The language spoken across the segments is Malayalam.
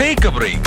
Take a break.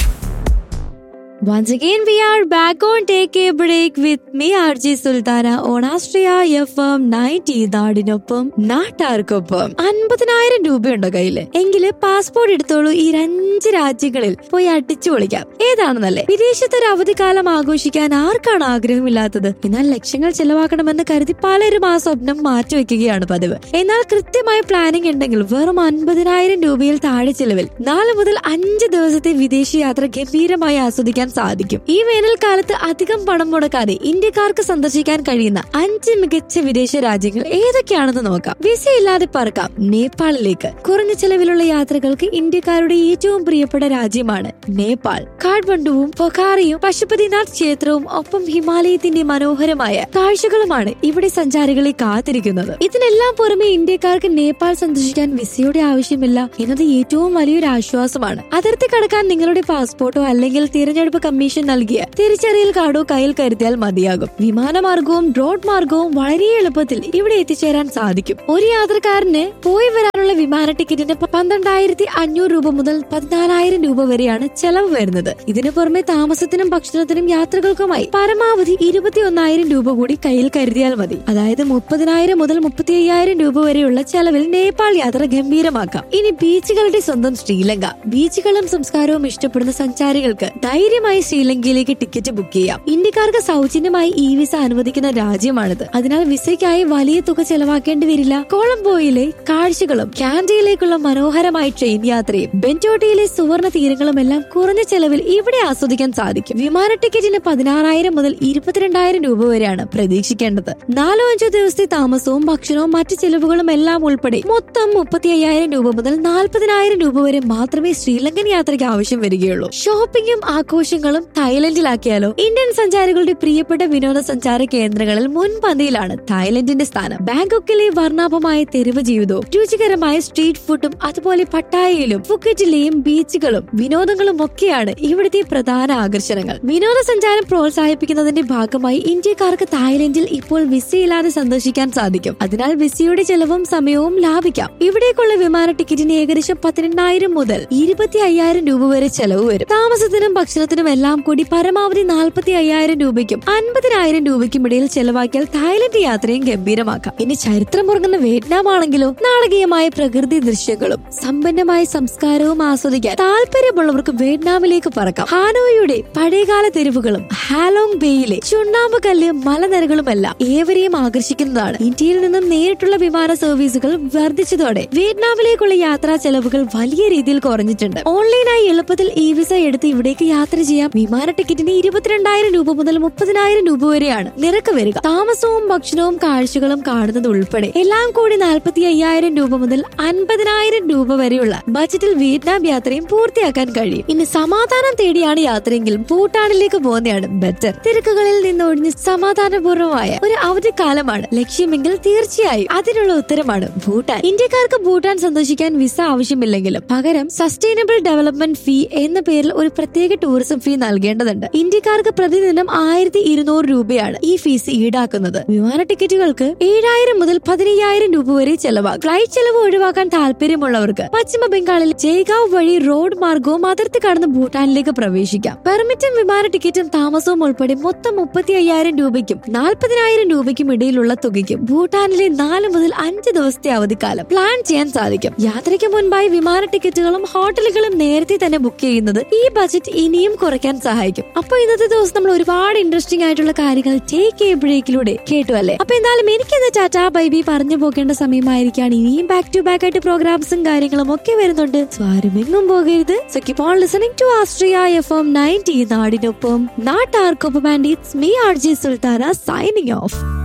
Once again, we are back on Take a Break with me, RJ Sultana, on Astria FM 90 നാടിനൊപ്പം നാട്ടാർക്കൊപ്പം അൻപതിനായിരം രൂപയുണ്ടോ കയ്യില് എങ്കില് പാസ്പോർട്ട് എടുത്തോളൂ ഈ അഞ്ച് രാജ്യങ്ങളിൽ പോയി അടിച്ചു പൊളിക്കാം ഏതാണെന്നല്ലേ വിദേശത്ത് ഒരു അവധിക്കാലം ആഘോഷിക്കാൻ ആർക്കാണ് ആഗ്രഹമില്ലാത്തത് എന്നാൽ ലക്ഷങ്ങൾ ചെലവാക്കണമെന്ന് കരുതി പലരും ആ സ്വപ്നം മാറ്റിവെക്കുകയാണ് പതിവ് എന്നാൽ കൃത്യമായ പ്ലാനിംഗ് ഉണ്ടെങ്കിൽ വെറും അൻപതിനായിരം രൂപയിൽ താഴെ ചെലവിൽ നാല് മുതൽ അഞ്ച് ദിവസത്തെ വിദേശ യാത്ര ഗംഭീരമായി ആസ്വദിക്കാൻ സാധിക്കും ഈ വേനൽക്കാലത്ത് അധികം പണം മുടക്കാതെ ഇന്ത്യക്കാർക്ക് സന്ദർശിക്കാൻ കഴിയുന്ന അഞ്ച് മികച്ച വിദേശ രാജ്യങ്ങൾ ഏതൊക്കെയാണെന്ന് നോക്കാം വിസ ഇല്ലാതെ പറക്കാം നേപ്പാളിലേക്ക് കുറഞ്ഞ ചെലവിലുള്ള യാത്രകൾക്ക് ഇന്ത്യക്കാരുടെ ഏറ്റവും പ്രിയപ്പെട്ട രാജ്യമാണ് നേപ്പാൾ കാഠ്മണ്ഡുവും പൊഖാറയും പശുപതിനാഥ് ക്ഷേത്രവും ഒപ്പം ഹിമാലയത്തിന്റെ മനോഹരമായ കാഴ്ചകളുമാണ് ഇവിടെ സഞ്ചാരികളെ കാത്തിരിക്കുന്നത് ഇതിനെല്ലാം പുറമെ ഇന്ത്യക്കാർക്ക് നേപ്പാൾ സന്ദർശിക്കാൻ വിസയുടെ ആവശ്യമില്ല എന്നത് ഏറ്റവും വലിയൊരു ആശ്വാസമാണ് അതിർത്തി കടക്കാൻ നിങ്ങളുടെ പാസ്പോർട്ടോ അല്ലെങ്കിൽ തിരഞ്ഞെടുപ്പ് കമ്മീഷൻ നൽകിയ തിരിച്ചറിയൽ കാർഡോ കയ്യിൽ കരുതിയാൽ മതിയാകും വിമാനമാർഗവും റോഡ് മാർഗവും വളരെ എളുപ്പത്തിൽ ഇവിടെ എത്തിച്ചേരാൻ സാധിക്കും ഒരു യാത്രക്കാരന് പോയി വരാനുള്ള വിമാന ടിക്കറ്റിന് പ- പന്ത്രണ്ടായിരത്തി അഞ്ഞൂറ് രൂപ മുതൽ പതിനാലായിരം രൂപ വരെയാണ് ചെലവ് വരുന്നത് ഇതിനു പുറമെ താമസത്തിനും ഭക്ഷണത്തിനും യാത്രകൾക്കുമായി പരമാവധി ഇരുപത്തി ഒന്നായിരം രൂപ കൂടി കയ്യിൽ കരുതിയാൽ മതി അതായത് മുപ്പതിനായിരം മുതൽ മുപ്പത്തി അയ്യായിരം രൂപ വരെയുള്ള ചെലവിൽ നേപ്പാൾ യാത്ര ഗംഭീരമാക്കാം ഇനി ബീച്ചുകളുടെ സ്വന്തം ശ്രീലങ്ക ബീച്ചുകളും സംസ്കാരവും ഇഷ്ടപ്പെടുന്ന സഞ്ചാരികൾക്ക് ധൈര്യമായി ശ്രീലങ്കയിലേക്ക് ടിക്കറ്റ് ബുക്ക് ചെയ്യാം ഇന്ത്യക്കാർക്ക് സൗജന്യമായി ഇ വിസ അനുവദിക്കുന്ന രാജ്യമാണിത് അതിനാൽ വിസയ്ക്കായി വലിയ തുക ചെലവാക്കേണ്ടി വരില്ല കൊളംബോയിലെ കാഴ്ചകളും കാൻഡിയിലേക്കുള്ള മനോഹരമായ ട്രെയിൻ യാത്രയും ബെന്റോട്ടയിലെ സുവർണ തീരങ്ങളും എല്ലാം കുറഞ്ഞ ചെലവിൽ ഇവിടെ ആസ്വദിക്കാൻ സാധിക്കും വിമാന ടിക്കറ്റിന് പതിനാറായിരം മുതൽ ഇരുപത്തിരണ്ടായിരം രൂപ വരെയാണ് പ്രതീക്ഷിക്കേണ്ടത് നാലോ അഞ്ചോ ദിവസത്തെ താമസവും ഭക്ഷണവും മറ്റു ചെലവുകളും എല്ലാം ഉൾപ്പെടെ മൊത്തം മുപ്പത്തി അയ്യായിരം രൂപ മുതൽ നാൽപ്പതിനായിരം രൂപ വരെ മാത്രമേ ശ്രീലങ്കൻ യാത്രയ്ക്ക് ആവശ്യം വരികയുള്ളൂ ഷോപ്പിംഗും ആഘോഷങ്ങളും തായ്ലൻഡിലാക്കിയാലോ ഇന്ത്യൻ സഞ്ചാരികളുടെ പ്രിയപ്പെട്ട വിനോദസഞ്ചാര കേന്ദ്രങ്ങളിൽ മുൻപന്തിയിലാണ് തായ്ലൻഡിന്റെ സ്ഥാനം ബാങ്കോക്കിലെ വർണ്ണാഭമായ തെരുവ് ജീവിതവും രുചികരമായ സ്ട്രീറ്റ് ഫുഡും അതുപോലെ പട്ടായയിലും ഫുക്കറ്റിലെയും ബീച്ചുകളും വിനോദങ്ങളും ഒക്കെയാണ് ഇവിടുത്തെ പ്രധാന ആകർഷണങ്ങൾ വിനോദസഞ്ചാരം പ്രോത്സാഹിപ്പിക്കുന്നതിന്റെ ഭാഗമായി ഇന്ത്യക്കാർക്ക് തായ്ലൻഡിൽ ഇപ്പോൾ വിസയില്ലാതെ സന്ദർശിക്കാൻ സാധിക്കും അതിനാൽ വിസയുടെ ചെലവും സമയവും ലാഭിക്കാം ഇവിടേക്കുള്ള വിമാന ടിക്കറ്റിന് ഏകദേശം പതിനെണ്ണായിരം മുതൽ ഇരുപത്തി അയ്യായിരം രൂപ വരെ ചെലവ് വരും താമസത്തിനും ഭക്ഷണത്തിനും എല്ലാം കൂടി പരമാവധി നാൽപ്പത്തി അയ്യായിരം രൂപയ്ക്കും അൻപതിനായിരം രൂപയ്ക്കും ഇടയിൽ ചെലവാക്കിയാൽ തായ്ലൻഡ് യാത്രയും ഗംഭീരമാക്കാം ഇനി ചരിത്രം ഉറങ്ങുന്ന വിയറ്റ്നാം ആണെങ്കിലോ നാടകീയമായ പ്രകൃതി ദൃശ്യങ്ങളും സമ്പന്നമായ സംസ്കാരവും ആസ്വദിക്കാൻ താല്പര്യമുള്ളവർക്ക് വിയറ്റ്നാമിലേക്ക് പറക്കാം ഹാനോയുടെ പഴയകാല തെരുവുകളും ഹാലോങ് ബേയിലെ ചുണ്ണാമ്പ് കല്ല് മലനിരകളുമെല്ലാം ഏവരെയും ആകർഷിക്കുന്നതാണ് ഇന്ത്യയിൽ നിന്നും നേരിട്ടുള്ള വിമാന സർവീസുകൾ വർദ്ധിച്ചതോടെ വിയറ്റ്നാമിലേക്കുള്ള യാത്രാ ചെലവുകൾ വലിയ രീതിയിൽ കുറഞ്ഞിട്ടുണ്ട് ഓൺലൈനായി എളുപ്പത്തിൽ ഇ വിസ എടുത്ത് ഇവിടേക്ക് യാത്ര ചെയ്യാം വിമാന ടിക്കറ്റിന് ഇരുപത്തിരണ്ടായിരം രൂപ മുതൽ മുപ്പതിനായിരം രൂപ വരെയാണ് നിരക്ക് വരിക താമസവും ഭക്ഷണവും കാഴ്ചകളും കാണുന്നത് ഉൾപ്പെടെ എല്ലാം കൂടി നാൽപ്പത്തി അയ്യായിരം രൂപ മുതൽ അൻപതിനായിരം രൂപ വരെയുള്ള ബജറ്റിൽ വിയറ്റ്നാം യാത്രയും പൂർത്തിയാക്കാൻ കഴിയും ഇനി സമാധാനം തേടിയാണ് യാത്രയെങ്കിൽ ഭൂട്ടാനിലേക്ക് പോകുന്നതാണ് ബെറ്റർ തിരക്കുകളിൽ നിന്ന് ഒഴിഞ്ഞ് സമാധാനപൂർവ്വമായ ഒരു അവധിക്കാലമാണ് ലക്ഷ്യമെങ്കിൽ തീർച്ചയായും അതിനുള്ള ഉത്തരമാണ് ഭൂട്ടാൻ ഇന്ത്യക്കാർക്ക് ഭൂട്ടാൻ സന്ദർശിക്കാൻ വിസ ആവശ്യമില്ലെങ്കിലും പകരം സസ്റ്റൈനബിൾ ഡെവലപ്മെന്റ് ഫീ എന്ന പേരിൽ ഒരു പ്രത്യേക ടൂറിസം ഫീ നൽകേണ്ടതുണ്ട് ഇന്ത്യക്കാർക്ക് പ്രതിദിനം ആയിരത്തി ഇരുന്നൂറ് രൂപയാണ് ഈ ഫീസ് ഈടാക്കുന്നത് വിമാന ടിക്കറ്റുകൾക്ക് ഏഴായിരം മുതൽ പതിനയ്യായിരം രൂപ വരെ ചെലവാകും ഫ്ലൈറ്റ് ചെലവ് ഒഴിവാക്കാൻ താല്പര്യമുള്ളവർക്ക് പശ്ചിമ ബംഗാളിൽ ജയ്ഗാവ് വഴി റോഡ് മാർഗവും അതിർത്തി കടന്ന് ഭൂട്ടാനിലേക്ക് പ്രവേശിക്കാം പെർമിറ്റും വിമാന ടിക്കറ്റും താമസവും ഉൾപ്പെടെ മൊത്തം മുപ്പത്തി അയ്യായിരം രൂപയ്ക്കും നാൽപ്പതിനായിരം രൂപയ്ക്കും ഇടയിലുള്ള തുകയ്ക്കും ഭൂട്ടാനിലെ നാല് മുതൽ അഞ്ച് ദിവസത്തെ അവധിക്കാലം പ്ലാൻ ചെയ്യാൻ സാധിക്കും യാത്രയ്ക്ക് മുൻപായി വിമാന ടിക്കറ്റുകളും ഹോട്ടലുകളും നേരത്തെ തന്നെ ബുക്ക് ചെയ്യുന്നത് ഈ ബജറ്റ് ഇനിയും കുറയ്ക്കാൻ സഹായിക്കും അപ്പൊ ഇന്നത്തെ ദിവസം നമ്മൾ ഒരുപാട് ഇൻട്രസ്റ്റിംഗ് ആയിട്ടുള്ള കാര്യങ്ങൾ ടേക്ക് എ ബ്രേക്കിലൂടെ കേട്ടു അല്ലേ അപ്പൊ എന്തായാലും എനിക്കിന്ന് ടാറ്റാ ബൈബി പറഞ്ഞു പോകേണ്ട സമയമായിരിക്കാണ് ഇനിയും ബാക്ക് ടു ബാക്ക് ആയിട്ട് പ്രോഗ്രാംസും കാര്യങ്ങളും ഒക്കെ വരുന്നുണ്ട് സോ ആരും എങ്ങും പോകരുത് so keep on listening to Astria F M ninety നാടിനൊപ്പം നാട്ടാർക്കൊപ്പം and it's me R J Sultana signing of